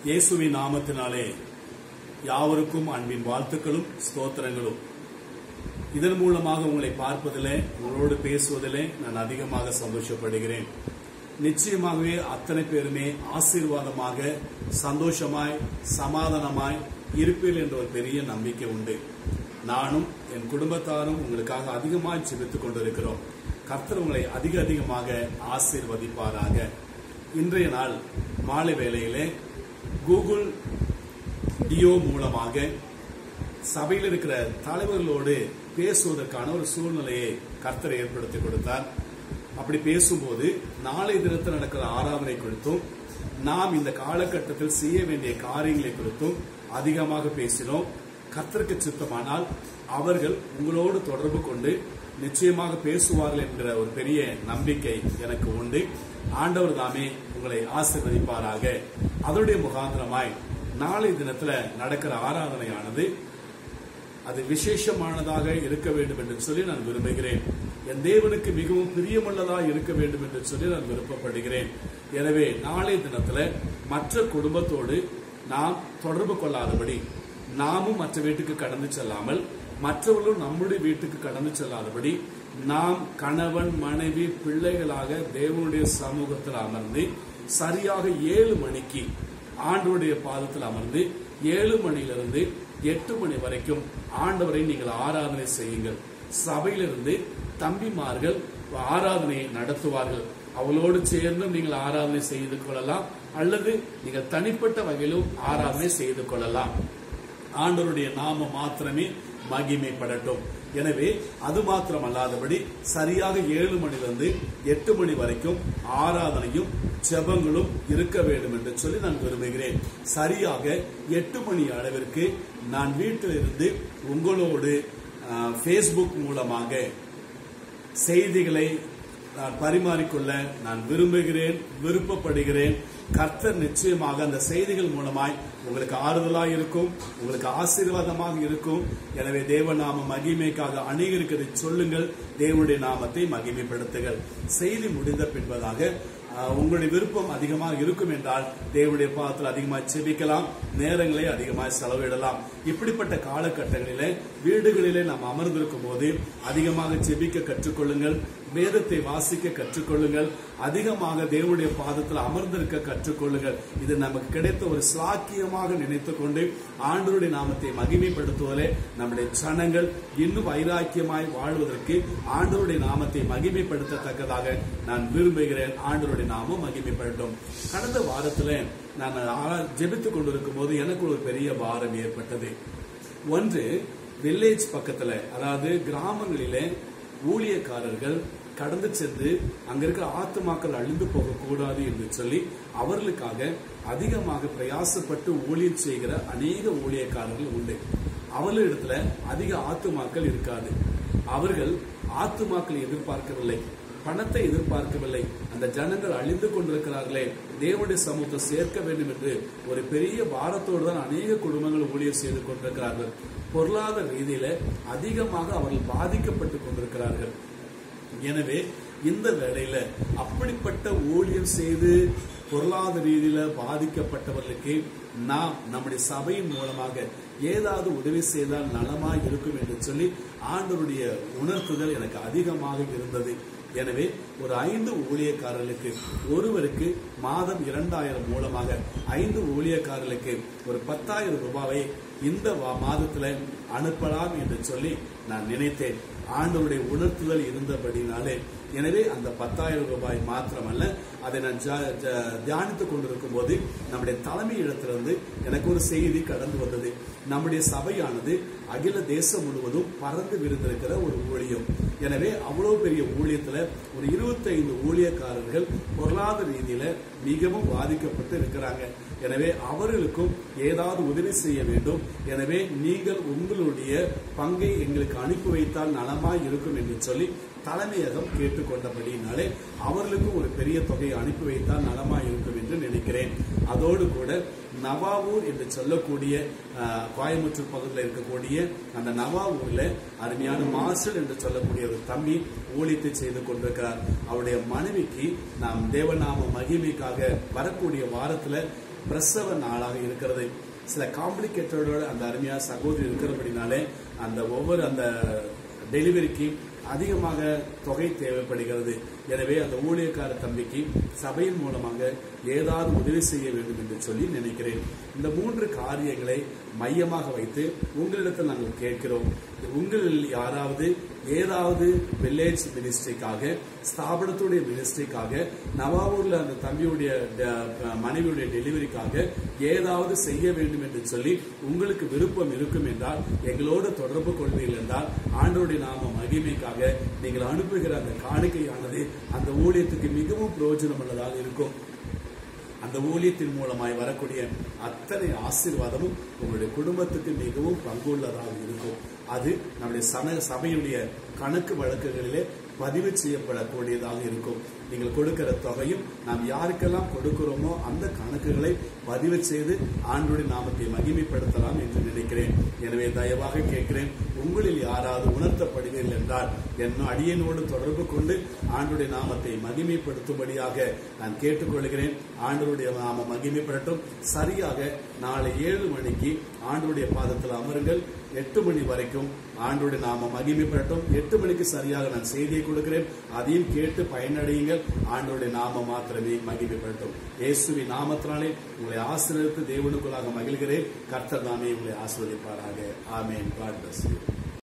இயேசுவின் நாமத்தினாலே யாவருக்கும் அன்பின் வாழ்த்துக்களும் ஸ்தோத்திரங்களும் இதன் மூலமாக உங்களை பார்ப்பதிலே உங்களோடு பேசுவதிலே நான் அதிகமாக சந்தோஷப்படுகிறேன் நிச்சயமாகவே அத்தனை பேருமே ஆசீர்வாதமாக சந்தோஷமாய் சமாதானமாய் இருப்பீர்கள் என்ற ஒரு பெரிய நம்பிக்கை உண்டு நானும் என் குடும்பத்தாரும் உங்களுக்காக அதிகமாய் ஜெபித்துக் கொண்டிருக்கிறோம் கர்த்தர் உங்களை அதிக அதிகமாக ஆசீர்வதிப்பாராக இன்றைய நாள் மாலை வேளையிலே கூகுள் டியோ மூலமாக சபையில் இருக்கிற தலைவர்களோடு பேசுவதற்கான ஒரு சூழ்நிலையை கர்த்தர் ஏற்படுத்தி கொடுத்தார் அப்படி பேசும்போது நாளை தினத்தில் நடக்கிற ஆராதனை குறித்தும் நாம் இந்த காலகட்டத்தில் செய்ய வேண்டிய காரியங்களை குறித்தும் அதிகமாக பேசினோம் கர்த்தருக்கு சித்தமானால் அவர்கள் உங்களோடு தொடர்பு கொண்டு நிச்சயமாக பேசுவார்கள் என்கிற ஒரு பெரிய நம்பிக்கை எனக்கு உண்டு ஆண்டவர் தாமே உங்களை ஆசீர்வதிப்பாராக அதனுடைய முகாந்திரமாய் நாளை தினத்துல நடக்கிற ஆராதனையானது அது விசேஷமானதாக இருக்க வேண்டும் என்று சொல்லி நான் விரும்புகிறேன் என் தேவனுக்கு மிகவும் பிரியமுள்ளதாக இருக்க வேண்டும் என்று சொல்லி நான் விருப்பப்படுகிறேன் எனவே நாளை தினத்துல மற்ற குடும்பத்தோடு நாம் தொடர்பு கொள்ளாதபடி நாமும் மற்ற வீட்டுக்கு கடந்து செல்லாமல் மற்றவர்களும் நம்முடைய வீட்டுக்கு கடந்து செல்லாதபடி நாம் கணவன் மனைவி பிள்ளைகளாக தேவனுடைய சமூகத்தில் அமர்ந்து சரியாக ஏழு மணிக்கு ஆண்டவருடைய பாதத்தில் அமர்ந்து ஏழு மணியிலிருந்து எட்டு மணி வரைக்கும் ஆண்டவரை நீங்கள் ஆராதனை செய்யுங்கள் சபையிலிருந்து தம்பிமார்கள் ஆராதனையை நடத்துவார்கள் அவளோடு சேர்ந்தும் நீங்கள் ஆராதனை செய்து கொள்ளலாம் அல்லது நீங்கள் தனிப்பட்ட வகையிலும் ஆராதனை செய்து கொள்ளலாம் ஆண்டவருடைய நாம மாத்திரமே மகிமைப்படட்டும் எனவே அது மாத்திரம் அல்லாதபடி சரியாக ஏழு மணிலிருந்து எட்டு மணி வரைக்கும் ஆராதனையும் ஜெபங்களும் இருக்க வேண்டும் என்று சொல்லி நான் விரும்புகிறேன் சரியாக எட்டு மணி அளவிற்கு நான் வீட்டில் இருந்து உங்களோடு ஃபேஸ்புக் மூலமாக செய்திகளை நான் பரிமாறிக்கொள்ள நான் விரும்புகிறேன் விருப்பப்படுகிறேன் கர்த்தர் நிச்சயமாக அந்த செய்திகள் மூலமாய் உங்களுக்கு ஆறுதலாக இருக்கும் உங்களுக்கு ஆசீர்வாதமாக இருக்கும் எனவே தேவ நாம மகிமைக்காக அநேகருக்கு இதை சொல்லுங்கள் தேவனுடைய நாமத்தை மகிமைப்படுத்துங்கள் செய்தி முடிந்த பின்பதாக ஆஹ், உங்களுடைய விருப்பம் அதிகமாக இருக்கும் என்றால் தேவனுடைய பாதத்தில் அதிகமாக செபிக்கலாம் நேரங்களை அதிகமாக செலவிடலாம் இப்படிப்பட்ட காலகட்டங்களிலே வீடுகளிலே நாம் அமர்ந்திருக்கும் போது அதிகமாக செபிக்க கற்றுக்கொள்ளுங்கள் வேதத்தை வாசிக்க கற்றுக்கொள்ளுங்கள் அதிகமாக தேவனுடைய பாதத்தில் அமர்ந்திருக்க கற்றுக்கொள்ளுங்கள் இது நமக்கு கிடைத்த ஒரு சாக்கியமாக நினைத்துக் கொண்டு ஆண்டவருடைய நாமத்தை மகிமைப்படுத்துவதே நம்முடைய சனங்கள் இன்னும் வைராக்கியமாய் வாழ்வதற்கு ஆண்டவருடைய நாமத்தை மகிமைப்படுத்தத்தக்கதாக நான் விரும்புகிறேன் ஆண்டவருடைய நாமம் மகிமைப்படட்டும் கடந்த வாரத்துல நான் ஆரா- ஜெபித்துக் கொண்டிருக்கும் போது எனக்கு ஒரு பெரிய பாரம் ஏற்பட்டது ஒன்று வில்லேஜ் பக்கத்துல அதாவது கிராமங்களிலே ஊழியக்காரர்கள் கடந்து சென்று அங்க இருக்கிற ஆத்துமாக்கள் அழிந்து போகக்கூடாது என்று சொல்லி அவர்களுக்காக அதிகமாக பிரயாசப்பட்டு ஊழியம் செய்கிற அநேக ஊழியக்காரர்கள் உண்டு அவர்களிடத்துல அதிக ஆத்துமாக்கள் இருக்காது அவர்கள் ஆத்துமாக்களை எதிர்பார்க்கவில்லை பணத்தை எதிர்பார்க்கவில்லை அந்த ஜனங்கள் அழிந்து கொண்டிருக்கிறார்களே தேவனுடைய சமூகத்தை சேர்க்க வேண்டும் என்று ஒரு பெரிய பாரத்தோடு தான் அநேக குடும்பங்கள் ஊழியர் செய்து கொண்டிருக்கிறார்கள் பொருளாதார ரீதியில அதிகமாக அவர்கள் பாதிக்கப்பட்டு கொண்டிருக்கிறார்கள் எனவே இந்த வேளையில அப்படிப்பட்ட ஊழியம் செய்து பொருளாதார ரீதியில பாதிக்கப்பட்டவர்களுக்கு நாம் நம்முடைய சபையின் மூலமாக ஏதாவது உதவி செய்தால் நலமாய் இருக்கும் என்று சொல்லி ஆண்டவருடைய உணர்த்துதல் எனக்கு அதிகமாக இருந்தது எனவே ஒரு ஐந்து ஊழியக்காரர்களுக்கு ஒருவருக்கு மாதம் இரண்டாயிரம் மூலமாக ஐந்து ஊழியக்காரர்களுக்கு ஒரு பத்தாயிரம் ரூபாவை இந்த வா- மாதத்துல அனுப்பலாம் என்று சொல்லி நான் நினைத்தேன் ஆண்டவருடைய உணர்த்துதல் இருந்தபடினாலே எனவே அந்த பத்தாயிரம் ரூபாய் மாத்திரமல்ல அதை நான் ஜா- ஜா- தியானித்துக் கொண்டிருக்கும் போது நம்முடைய தலைமை இடத்திலிருந்து எனக்கு ஒரு செய்தி கடந்து வந்தது நம்முடைய சபையானது அகில தேசம் முழுவதும் பறந்து விருந்திருக்கிற ஒரு ஊழியம் எனவே அவ்வளவு பெரிய ஊழியத்துல ஒரு 25 ஊழியக்காரர்கள் பொருளாதார ரீதியில மிகவும் பாதிக்கப்பட்டு இருக்கிறாங்க எனவே அவர்களுக்கும் ஏதாவது உதவி செய்ய வேண்டும் எனவே நீங்கள் உங்களுடைய பங்கை எங்களுக்கு அனுப்பி வைத்தால் நலமாய் இருக்கும் என்று சொல்லி தலைமையகம் கேட்டுக்கொண்டபடியினாலே அவர்களுக்கும் ஒரு பெரிய தொகையை அனுப்பி வைத்தால் நலமாய் இருக்கும் என்று நினைக்கிறேன் அதோடு கூட நவாவூர் என்று சொல்லக்கூடிய அஹ், கோயம்புத்தூர் பகுதியில் இருக்கக்கூடிய அந்த நவாவூர்ல அருமையான மார்ஷல் என்று சொல்லக்கூடிய ஒரு தம்பி ஊழியத்தை செய்து கொண்டிருக்கிறார் அவருடைய மனைவிக்கு நாம் தேவநாம மகிமைக்காக வரக்கூடிய வாரத்துல பிரசவ நாளாக இருக்கிறது சில காம்ப்ளிகேட்டடோட அந்த அருமையா சகோதரி இருக்கிறபடினாலே அந்த ஒவ்வொரு அந்த டெலிவரிக்கு அதிகமாக தொகை தேவைப்படுகிறது எனவே அந்த ஊழியக்கார தம்பிக்கு சபையின் மூலமாக ஏதாவது உதவி செய்ய வேண்டும் என்று சொல்லி நினைக்கிறேன் இந்த மூன்று காரியங்களை மையமாக வைத்து உங்களிடத்தில் நாங்கள் கேட்கிறோம் உங்களில் யாராவது ஏதாவது வில்லேஜ் மினிஸ்ட்ரிக்காக ஸ்தாபனத்துடைய மினிஸ்ட்ரிக்காக நவாவூர்ல அந்த தம்பியுடைய ட- மனைவியுடைய டெலிவரிக்காக ஏதாவது செய்ய வேண்டும் என்று சொல்லி உங்களுக்கு விருப்பம் இருக்கும் என்றால் எங்களோடு தொடர்பு கொள்வீர்கள் என்றால் ஆண்டோடைய நாம மகிமைக்காக நீங்கள் அனுப்புகிற அந்த காணிக்கையானது அந்த ஊழியத்துக்கு மிகவும் பிரயோஜனமுள்ளதாக இருக்கும் அந்த ஊழியத்தின் மூலமாய் வரக்கூடிய அத்தனை ஆசீர்வாதமும் உங்களுடைய குடும்பத்துக்கு மிகவும் பங்குள்ளதாக இருக்கும் அது நம்முடைய சன சபையுடைய கணக்கு வழக்குகளிலே பதிவு செய்யப்படக்கூடியதாக இருக்கும் நீங்கள் கொடுக்கிற தொகையும் நாம் யாருக்கெல்லாம் கொடுக்கிறோமோ அந்த கணக்குகளை பதிவு செய்து ஆண்டுடைய நாமத்தை மகிமைப்படுத்தலாம் என்று நினைக்கிறேன் எனவே தயவாக கேட்கிறேன் உங்களில் யாராவது உணர்த்தப்படுவீர்கள் என்றால் என் அடியனோடு தொடர்பு கொண்டு ஆண்டுடைய நாமத்தை மகிமைப்படுத்தும்படியாக நான் கேட்டுக்கொள்கிறேன் ஆண்டவருடைய நாம மகிமைப்படட்டும் சரியாக நாளை ஏழு மணிக்கு ஆண்டுடைய பாதத்தில் அமருங்கள் எட்டு மணி வரைக்கும் ஆண்டுடைய நாம மகிமைப்படட்டும் எட்டு மணிக்கு சரியாக நான் செய்தியை கொடுக்கிறேன் அதையும் கேட்டு பயனடையுங்கள் ஆண்டோடைய நாம மாத்திரமே மகிமைப்படட்டும் இயேசுவின் நாமத்தினாலே உங்களை ஆசீர்வதித்து தேவனுக்குள்ளாக மகிழ்கிறேன் கர்த்தர் தாமே உங்களை ஆசீர்வதிப்பாராக ஆமென் காட் bless you